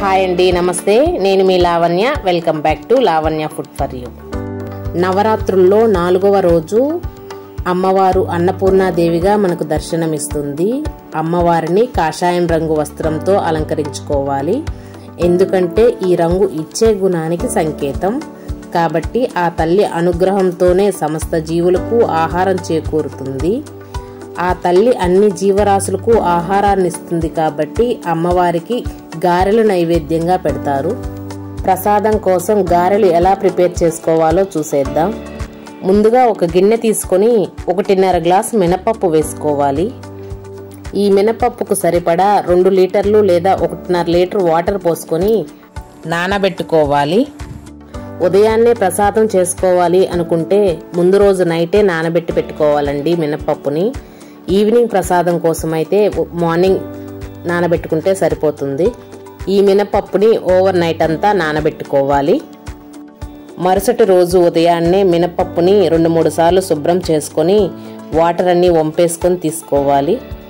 hi అండి నమస్తే నేను మీ Lavanya welcome back to Lavanya food for you నవరాత్రుల్లో నాలుగవ రోజు అమ్మవారు అన్నపూర్ణాదేవిగా మనకు దర్శనమిస్తుంది అమ్మవారిని కాషాయం రంగు వస్త్రంతో అలంకరించుకోవాలి ఎందుకంటే ఈ రంగు ఇచ్చే గుణానికి సంకేతం కాబట్టి ఆ తల్లి అనుగ్రహంతోనే సమస్త జీవులకు ఆహారం చేకూరుతుంది ఆ తల్లి అన్ని జీవరాశులకు ఆహారాన్ని ఇస్తుంది కాబట్టి అమ్మవారికి గారెలు నైవేద్యంగా పెడతారు ప్రసాదం కోసం గారెలు ఎలా ప్రిపేర్ చేసుకోవాలో చూసేద్దాం ముందుగా ఒక గిన్నె తీసుకొని ఒకటిన్నర గ్లాస్ మినపప్పు వేసుకోవాలి ఈ మినపప్పుకు సరిపడా రెండు లీటర్లు లేదా ఒకటిన్నర లీటర్ వాటర్ పోసుకొని నానబెట్టుకోవాలి ఉదయాన్నే ప్రసాదం చేసుకోవాలి అనుకుంటే ముందు రోజు నైటే నానబెట్టి పెట్టుకోవాలండి మినపప్పుని ఈవినింగ్ ప్రసాదం కోసం అయితే మార్నింగ్ నానబెట్టుకుంటే సరిపోతుంది ఈ మినపప్పుని ఓవర్ నైట్ అంతా నానబెట్టుకోవాలి మరుసటి రోజు ఉదయాన్నే మినపప్పుని రెండు మూడు సార్లు శుభ్రం చేసుకొని వాటర్ అన్నీ వంపేసుకొని తీసుకోవాలి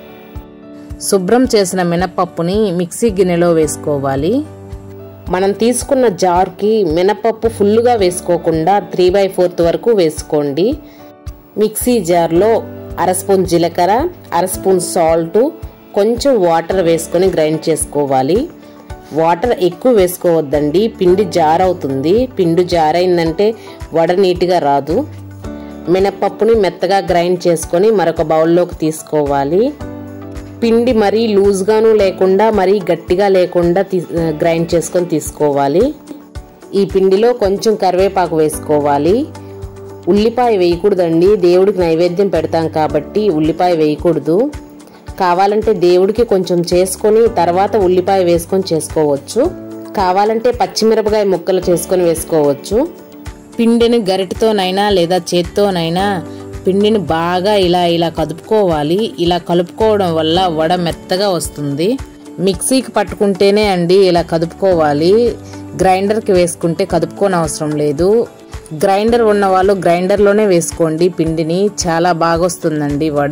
శుభ్రం చేసిన మినపప్పుని మిక్సీ గిన్నెలో వేసుకోవాలి మనం తీసుకున్న జార్కి మినపప్పు ఫుల్గా వేసుకోకుండా త్రీ బై ఫోర్త్ వరకు వేసుకోండి మిక్సీ జార్లో అర స్పూన్ జీలకర్ర అర స్పూన్ సాల్ట్ కొంచెం వాటర్ వేసుకొని గ్రైండ్ చేసుకోవాలి వాటర్ ఎక్కువ వేసుకోవద్దండి పిండి జార్ అవుతుంది పిండి జార్ అయిందంటే వడ నీట్గా రాదు మినపప్పుని మెత్తగా గ్రైండ్ చేసుకొని మరొక బౌల్లోకి తీసుకోవాలి పిండి మరీ లూజ్గాను లేకుండా మరీ గట్టిగా లేకుండా గ్రైండ్ చేసుకొని తీసుకోవాలి ఈ పిండిలో కొంచెం కరివేపాకు వేసుకోవాలి ఉల్లిపాయ వేయకూడదండి దేవుడికి నైవేద్యం పెడతాం కాబట్టి ఉల్లిపాయ వేయకూడదు కావాలంటే దేవుడికి కొంచెం చేసుకొని తర్వాత ఉల్లిపాయ వేసుకొని చేసుకోవచ్చు కావాలంటే పచ్చిమిరపకాయ ముక్కలు చేసుకొని వేసుకోవచ్చు పిండిని గరిటతోనైనా లేదా చేత్తోనైనా పిండిని బాగా ఇలా ఇలా కదుపుకోవాలి ఇలా కలుపుకోవడం వల్ల వడ మెత్తగా వస్తుంది మిక్సీకి పట్టుకుంటేనే అండి ఇలా కదుపుకోవాలి గ్రైండర్కి వేసుకుంటే కదుపుకోని అవసరం లేదు గ్రైండర్ ఉన్న వాళ్ళు గ్రైండర్లోనే వేసుకోండి పిండిని చాలా బాగా వస్తుందండి వడ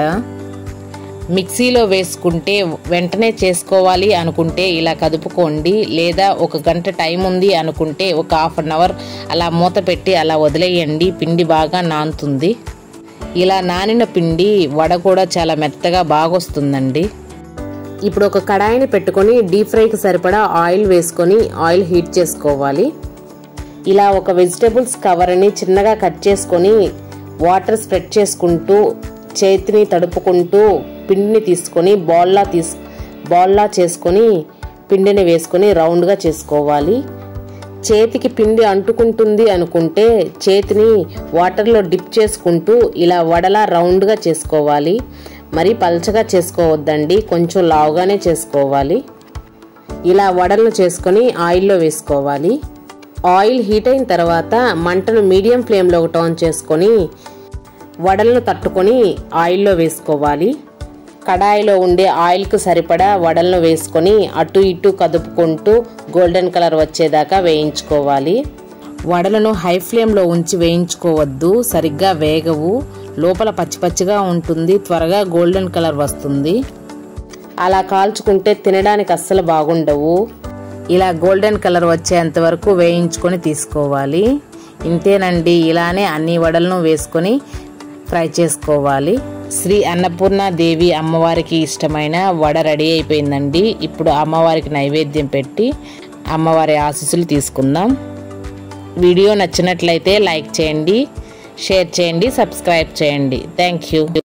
మిక్సీలో వేసుకుంటే వెంటనే చేసుకోవాలి అనుకుంటే ఇలా కదుపుకోండి లేదా ఒక గంట టైం ఉంది అనుకుంటే ఒక హాఫ్ అన్ అవర్ అలా మూత పెట్టి అలా వదిలేయండి పిండి బాగా నానుతుంది ఇలా నానిన పిండి వడ కూడా చాలా మెత్తగా బాగొస్తుందండి ఇప్పుడు ఒక కడాయిని పెట్టుకొని డీప్ ఫ్రైకి సరిపడా ఆయిల్ వేసుకొని ఆయిల్ హీట్ చేసుకోవాలి ఇలా ఒక వెజిటేబుల్స్ కవర్ని చిన్నగా కట్ చేసుకొని వాటర్ స్ప్రెడ్ చేసుకుంటూ చేతిని తడుపుకుంటూ పిండిని తీసుకొని బాల్లా తీస్ బాల్లా చేసుకొని పిండిని వేసుకొని రౌండ్గా చేసుకోవాలి చేతికి పిండి అంటుకుంటుంది అనుకుంటే చేతిని వాటర్లో డిప్ చేసుకుంటూ ఇలా వడలా రౌండ్గా చేసుకోవాలి మరి పల్చగా చేసుకోవద్దండి కొంచెం లావుగానే చేసుకోవాలి ఇలా వడలను చేసుకొని ఆయిల్లో వేసుకోవాలి ఆయిల్ హీట్ అయిన తర్వాత మంటను మీడియం ఫ్లేమ్లో టర్న్ చేసుకొని వడలను తట్టుకొని ఆయిల్లో వేసుకోవాలి కడాయిలో ఉండే ఆయిల్కు సరిపడా వడలను వేసుకొని అటు ఇటు కదుపుకుంటూ గోల్డెన్ కలర్ వచ్చేదాకా వేయించుకోవాలి వడలను హై ఫ్లేమ్లో ఉంచి వేయించుకోవద్దు సరిగ్గా వేగవు లోపల పచ్చి పచ్చిగా ఉంటుంది త్వరగా గోల్డెన్ కలర్ వస్తుంది అలా కాల్చుకుంటే తినడానికి అస్సలు బాగుండవు ఇలా గోల్డెన్ కలర్ వచ్చేంత వరకు వేయించుకొని తీసుకోవాలి ఇంతేనండి ఇలానే అన్ని వడలను వేసుకొని ఫ్రై చేసుకోవాలి శ్రీ అన్నపూర్ణ దేవి అమ్మవారికి ఇష్టమైన వడ రెడీ అయిపోయిందండి ఇప్పుడు అమ్మవారికి నైవేద్యం పెట్టి అమ్మవారి ఆశీస్సులు తీసుకుందాం వీడియో నచ్చినట్లయితే లైక్ చేయండి షేర్ చేయండి సబ్స్క్రైబ్ చేయండి థ్యాంక్ యూ